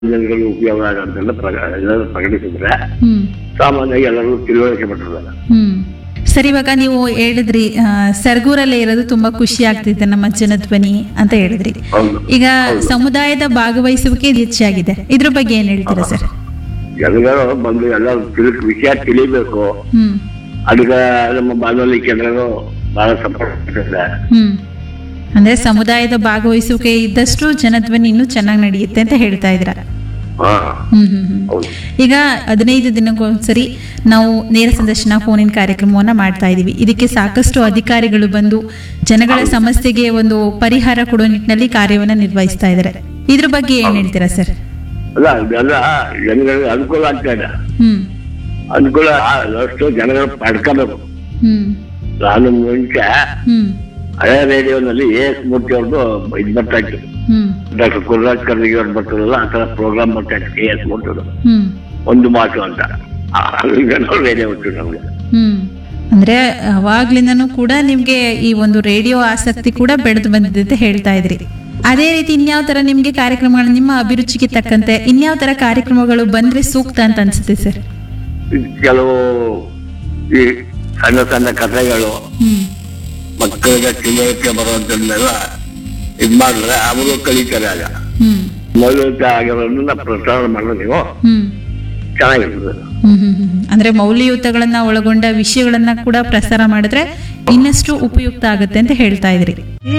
ಜನಗಳು ಉಪಯೋಗ ಆಗೋಂತೆಲ್ಲ ಪ್ರಕ ಎಲ್ಲರೂ ಪ್ರಕಟಿಸಿದ್ರೆ ಹ್ಮ್ ಸಾಮಾನ್ಯವಾಗಿ ಎಲ್ಲರೂ ತಿಳುವಳಿಕೆ ಪಟ್ಟಿರ್ತಾರೆ ಹ್ಮ್ ಸರಿ ಇವಾಗ ನೀವು ಹೇಳಿದ್ರಿ ಆ, ಸರಗೂರಲ್ಲೇ ಇರೋದು ತುಂಬಾ ಖುಷಿ ಆಗ್ತಿದೆ ನಮ್ಮ ಜನಧ್ವನಿ ಅಂತ ಹೇಳಿದ್ರಿ ಹೌದು ಈಗ ಸಮುದಾಯದ ಭಾಗವಹಿಸುವಿಕೆ ಹೆಚ್ಚಾಗಿದೆ ಇದ್ರ ಬಗ್ಗೆ ಏನ್ ಹೇಳ್ತೀರಾ ಸರ್ ಜನಗಳು ಬಂದು ಎಲ್ಲರೂ ತಿಳಿ ವಿಷಯ ತಿಳಿಬೇಕು ಹ್ಮ್ ಅದಕ್ಕೆ ನಮ್ಮ ಬಾನುಲಿ ಕೇಂದ್ರಗಳು ಬಹಳ ಸಪೋರ್ಟ್ ಮಾಡ್ತಿದೆ ಹ್ಮ್ ಅಂದ್ರೆ ಸಮುದಾಯದ ಭಾಗವಹಿಸುವಿಕೆ ಇದ್ದಷ್ಟು ಜನಧ್ವನಿ ಇನ್ನೂ ಚೆನ್ನಾಗಿ ನಡೆಯುತ್ತೆ ಅಂತ ಹೇಳ್ತಾ ಇದ್ದೀರಾ ಹಾ ಹ್ಮ್ ಹ್ಮ್ ಹ್ಮ್ ಹೌದು ಈಗ ಹದಿನೈದು ದಿನಕ್ಕೊಂದ್ಸರಿ ನಾವು ನೇರ ಸಂದರ್ಶನ ಫೋನಿನ ಕಾರ್ಯಕ್ರಮವನ್ನ ಮಾಡ್ತಾ ಇದೀವಿ ಇದಕ್ಕೆ ಸಾಕಷ್ಟು ಅಧಿಕಾರಿಗಳು ಬಂದು ಜನಗಳ ಸಮಸ್ಯೆಗೆ ಒಂದು ಪರಿಹಾರ ಕೊಡೋ ನಿಟ್ಟಿನಲ್ಲಿ ಕಾರ್ಯವನ್ನ ನಿರ್ವಹಿಸ್ತಾ ಇದ್ದಾರೆ ಇದ್ರ ಬಗ್ಗೆ ಏನ್ ಹೇಳ್ತೀರಾ ಸರ್ ಅಲ್ಲ ಇದೆಲ್ಲ ಜನಗಳಿಗೆ ಅನುಕೂಲ ಆಗ್ತಾ ಇದೆ ಹ್ಮ್ ಅನುಕೂಲ ಅಷ್ಟು ಜನಗಳು ಪಡ್ಕೋಬೇಕು ಹ್ಮ್ ನಾನು ಮುಂಚೆ ಹ್ಮ್ ಹಳೆ ರೇಡಿಯೋನಲ್ಲಿ ಎ ಎಸ್ ಮೂರ್ತಿ ಅವ್ರದ್ದು ಇದು ಬರ್ತಾ ಇತ್ತು ಹ್ಮ್ ಡಾಕ್ಟರ್ ಕುಲರಾಜ್ ಕರ್ನಿಗೆ ಅವ್ರು ಬರ್ತಾರಲ್ಲ ಆ ಥರ ಪ್ರೋಗ್ರಾಮ್ ಬರ್ತಾ ಇತ್ತು ಎ ಎಸ್ ಮೂರ್ತಿಯವರು ಹ್ಮ್ ಒಂದು ಮಾತು ಅಂತ ಅಲ್ಲಿಂದ ನಾವು ರೇಡಿಯೋ ಬಿಟ್ಟು ನಮಗೆ ಹ್ಮ್ ಅಂದ್ರೆ ಅವಾಗ್ಲಿಂದನೂ ಕೂಡ ನಿಮ್ಗೆ ಈ ಒಂದು ರೇಡಿಯೋ ಆಸಕ್ತಿ ಕೂಡ ಬೆಳೆದು ಬಂದಿದೆ ಅಂತ ಹೇಳ್ತಾ ಇದ್ರಿ ಅದೇ ರೀತಿ ಇನ್ಯಾವ ತರ ನಿಮ್ಗೆ ಕಾರ್ಯಕ್ರಮಗಳು ನಿಮ್ಮ ಅಭಿರುಚಿಗೆ ತಕ್ಕಂತೆ ಇನ್ಯಾವ ತರ ಕಾರ್ಯಕ್ರಮಗಳು ಬಂದ್ರೆ ಸೂಕ್ತ ಅಂತ ಅನ್ಸುತ್ತೆ ಸರ್ ಕೆಲವು ಈ ಸಣ್ಣ ಸಣ್ಣ ಕಥೆಗಳು ಹ್ಮ್ ಮಕ್ಕಳಿಗೆ ತಿಳುವಳಿಕೆ ಬರುವಂತನ್ನೆಲ್ಲ ಇದ್ ಮಾಡಿದ್ರೆ ಅವರು ಕಲಿತಾರೆ ಆಗ ಹ್ಮ್ ಮೌಲ್ಯಯುತ ಆಗಿರೋದನ್ನ ಪ್ರಚಾರ ಮಾಡಿದ್ರೆ ನೀವು ಹ್ಮ್ ಚೆನ್ನಾಗಿರ್ತದೆ ಹ್ಮ್ ಹ್ಮ್ ಹ್ಮ್ ಹ್ಮ್. ಅಂದ್ರೆ ಮೌಲ್ಯಯುತಗಳನ್ನ ಒಳಗೊಂಡ ವಿಷಯಗಳನ್ನ ಕೂಡ ಪ್ರಸಾರ ಮಾಡಿದ್ರೆ ಇನ್ನಷ್ಟು ಉಪಯುಕ್ತ ಆಗುತ್ತೆ ಅಂತ ಹೇಳ್ತಾ ಇದ್ರಿ